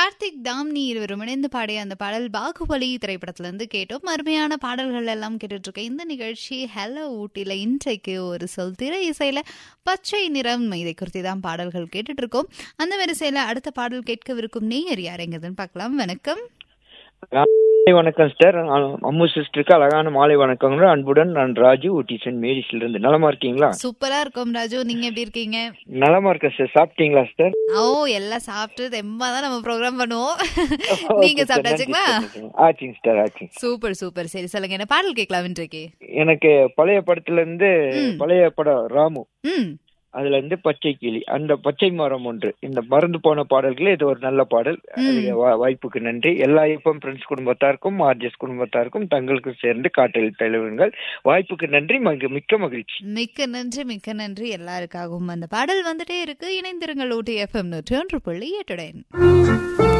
கார்த்திக் தாம்னி இருவரும் இணைந்து பாடிய அந்த பாடல் பாகுபலி திரைப்படத்துல இருந்து கேட்டோம் அருமையான பாடல்கள் எல்லாம் கேட்டுட்டு இருக்க இந்த நிகழ்ச்சி ஹலோ ஊட்டில இன்றைக்கு ஒரு சொல் திரை இசையில பச்சை நிறம் இதை குறித்து தான் பாடல்கள் கேட்டுட்டு இருக்கோம் அந்த வரிசையில அடுத்த பாடல் கேட்கவிருக்கும் நேயர் யாருங்கதுன்னு பார்க்கலாம் வணக்கம் மாலை வணக்கம் சார் அம்மு சிஸ்டருக்கு அழகான மாலை வணக்கங்கள் அன்புடன் நான் ராஜு ஊட்டி சென்ட் மேரிஸ்ல இருந்து நலமா இருக்கீங்களா சூப்பரா இருக்கும் ராஜு நீங்க எப்படி இருக்கீங்க நலமா இருக்கேன் சார் சாப்பிட்டீங்களா சார் ஓ எல்லாம் சாப்பிட்டு தெம்பா தான் நம்ம ப்ரோக்ராம் பண்ணுவோம் நீங்க Okay, sir. சாப்பிட்டாச்சுங்களா நன்றி, sir. ஆச்சுங்க சார் ஆச்சுங்க சூப்பர் சூப்பர் சரி சொல்லுங்க என்ன பாடல் கேட்கலாம் இன்றைக்கு எனக்கு பழைய படத்துல இருந்து ம். பழைய படம் ராமு ம் அதுல இருந்து பச்சை கிளி அந்த பச்சை மரம் ஒன்று இந்த மறந்து போன பாடல்களே இது ஒரு நல்ல பாடல் அதுக்கு வா- வாய்ப்புக்கு நன்றி எல்லா ஐப்பம் ஃப்ரெண்ட்ஸ் குடும்பத்தாருக்கும் ஆர்ஜிஎஸ் குடும்பத்தாருக்கும் தங்களுக்கும் சேர்ந்து காட்டல் தலைவர்கள் வாய்ப்புக்கு நன்றி மகி- மிக்க மகிழ்ச்சி மிக்க நன்றி மிக்க நன்றி எல்லாருக்காகவும் அந்த பாடல் வந்துட்டே இருக்கு இணைந்திருங்கள் ஊட்டி எஃப்எம் நூற்றி ஒன்று புள்ளி எட்டுடன்